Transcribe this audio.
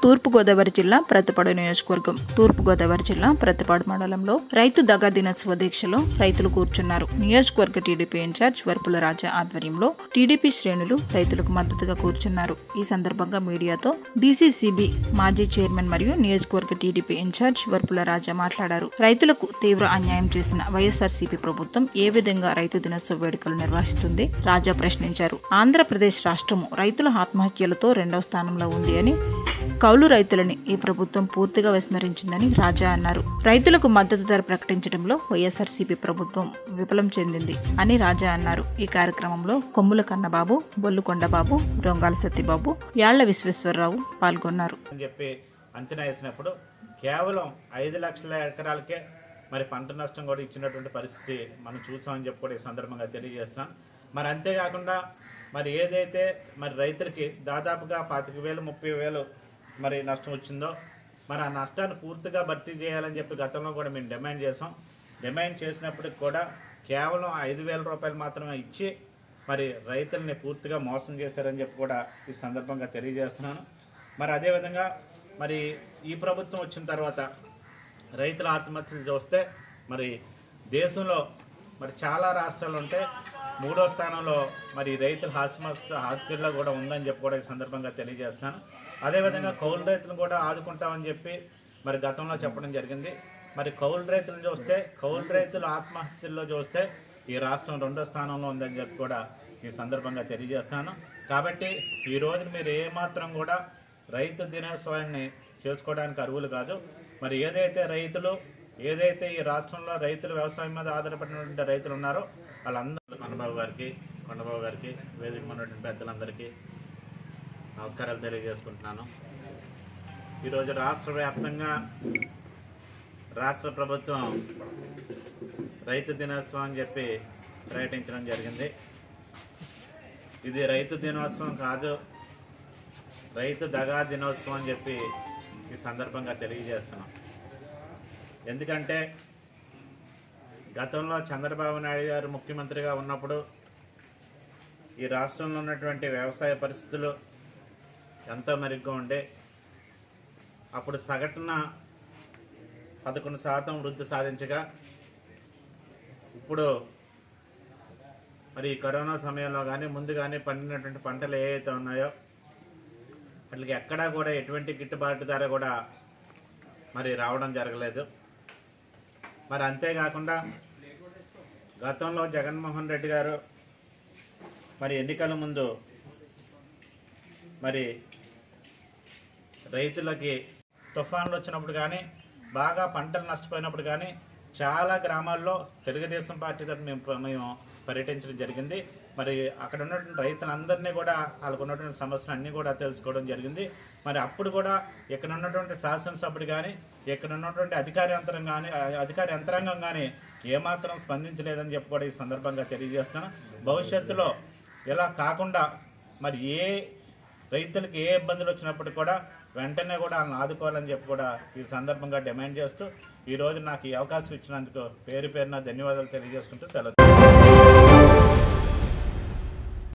తూర్పుగోదావరి జిల్లా ప్రతిపాడు నియోజకవర్గం తూర్పుగోదావరి జిల్లా ప్రతిపాడు మండలంలో రైతు దగా దినోత్సవ దీక్షలో రైతులు కూర్చున్నారు నియోజకవర్గ టీడీపీ ఇన్ఛార్జ్ వర్పుల రాజా ఆధ్వర్యంలో టీడీపీ శ్రేణులు రైతులకు మద్దతుగా కూర్చున్నారు ఈ సందర్భంగా మీడియాతో డీసీసీబీ మాజీ చైర్మన్ మరియు నియోజకవర్గ టీడీపీ ఇన్ఛార్జ్ వర్పుల రాజా మాట్లాడారు రైతులకు తీవ్ర అన్యాయం చేసిన వైఎస్ఆర్సీపీ ప్రభుత్వం ఏ విధంగా రైతు దినోత్సవ వేడుకలు నిర్వహిస్తుంది రాజా ప్రశ్నించారు ఆంధ్రప్రదేశ్ రాష్ట్రము రైతుల ఆత్మహత్యలతో రెండవ స్థానంలో ఉంది అని కౌలు రైతులని ఈ ప్రభుత్వం పూర్తిగా విస్మరించిందని రాజా అన్నారు రైతులకు మద్దతు ధర ప్రకటించడంలో వైఎస్ఆర్సీపీ ప్రభుత్వం విఫలం చెందింది అని రాజా అన్నారు ఈ కార్యక్రమంలో కొమ్ముల కన్నబాబు బొల్లు కొండబాబు రొంగాల సత్యబాబు యాళ్ల విశ్వేశ్వరరావు పాల్గొన్నారు అని చెప్పి అంచనా వేసినప్పుడు కేవలం ఐదు లక్షల ఎకరాలకే మరి పంట నష్టం కూడా ఇచ్చినటువంటి పరిస్థితి మనం చూసామని చెప్పి కూడా ఈ సందర్భంగా తెలియజేస్తున్నాం మరి అంతేకాకుండా మరి ఏదైతే మరి రైతులకి దాదాపుగా పాతిక వేలు ముప్పై వేలు మరి నష్టం వచ్చిందో మరి ఆ నష్టాన్ని పూర్తిగా భర్తీ చేయాలని చెప్పి గతంలో కూడా మేము డిమాండ్ చేసాం డిమాండ్ చేసినప్పటికి కూడా కేవలం ఐదు వేల రూపాయలు మాత్రమే ఇచ్చి మరి రైతుల్ని పూర్తిగా మోసం చేశారని చెప్పి కూడా ఈ సందర్భంగా తెలియజేస్తున్నాను మరి అదేవిధంగా మరి ఈ ప్రభుత్వం వచ్చిన తర్వాత రైతుల ఆత్మహత్యలు చూస్తే మరి దేశంలో మరి చాలా రాష్ట్రాలు ఉంటే మూడో స్థానంలో మరి రైతుల ఆత్మహత్య హత్యల్లో కూడా ఉందని చెప్పి కూడా ఈ సందర్భంగా తెలియజేస్తున్నాను అదేవిధంగా కౌలు రైతులను కూడా ఆదుకుంటామని చెప్పి మరి గతంలో చెప్పడం జరిగింది మరి కౌలు రైతులను చూస్తే కౌలు రైతుల ఆత్మహత్యల్లో చూస్తే ఈ రాష్ట్రం రెండో స్థానంలో ఉందని చెప్పి కూడా ఈ సందర్భంగా తెలియజేస్తున్నాను కాబట్టి ఈ రోజు మీరు ఏమాత్రం కూడా రైతు దినోత్సవాన్ని చేసుకోవడానికి అర్హులు కాదు మరి ఏదైతే రైతులు ఏదైతే ఈ రాష్ట్రంలో రైతులు వ్యవసాయం మీద ఆధారపడినటువంటి రైతులు ఉన్నారో వాళ్ళందరూ కొండబాబు గారికి కొండబాబు గారికి వేదిక ఉన్నటువంటి పెద్దలందరికీ నమస్కారాలు తెలియజేసుకుంటున్నాను ఈరోజు రాష్ట్ర వ్యాప్తంగా రాష్ట్ర ప్రభుత్వం రైతు దినోత్సవం అని చెప్పి ప్రకటించడం జరిగింది ఇది రైతు దినోత్సవం కాదు రైతు దగా దినోత్సవం అని చెప్పి ఈ సందర్భంగా తెలియజేస్తున్నాం ఎందుకంటే గతంలో చంద్రబాబు నాయుడు గారు ముఖ్యమంత్రిగా ఉన్నప్పుడు ఈ రాష్ట్రంలో ఉన్నటువంటి వ్యవసాయ పరిస్థితులు ఎంతో మెరుగ్గా ఉండే అప్పుడు సగటున పదకొండు శాతం వృద్ధి సాధించగా ఇప్పుడు మరి ఈ కరోనా సమయంలో కానీ ముందు కానీ పండినటువంటి పంటలు ఏవైతే ఉన్నాయో వాటికి ఎక్కడా కూడా ఎటువంటి గిట్టుబాటు ధర కూడా మరి రావడం జరగలేదు మరి అంతేకాకుండా గతంలో జగన్మోహన్ రెడ్డి గారు మరి ఎన్నికల ముందు మరి రైతులకి తుఫాన్లు వచ్చినప్పుడు కానీ బాగా పంటలు నష్టపోయినప్పుడు కానీ చాలా గ్రామాల్లో తెలుగుదేశం పార్టీ తరఫున మేము మేము పర్యటించడం జరిగింది మరి అక్కడ ఉన్నటువంటి రైతులందరినీ కూడా వాళ్ళకు ఉన్నటువంటి సమస్యలు అన్నీ కూడా తెలుసుకోవడం జరిగింది మరి అప్పుడు కూడా ఇక్కడ ఉన్నటువంటి శాసనసభ్యుడు కానీ ఇక్కడ ఉన్నటువంటి అధికార యంత్రం కానీ అధికార యంత్రాంగం కానీ ఏమాత్రం స్పందించలేదని చెప్పి కూడా ఈ సందర్భంగా తెలియజేస్తున్నాను భవిష్యత్తులో ఇలా కాకుండా మరి ఏ రైతులకు ఏ ఇబ్బందులు వచ్చినప్పుడు కూడా వెంటనే కూడా వాళ్ళని ఆదుకోవాలని చెప్పి కూడా ఈ సందర్భంగా డిమాండ్ చేస్తూ ఈ రోజు నాకు ఈ అవకాశం ఇచ్చినందుకు పేరు పేరున ధన్యవాదాలు తెలియజేసుకుంటూ సెలవు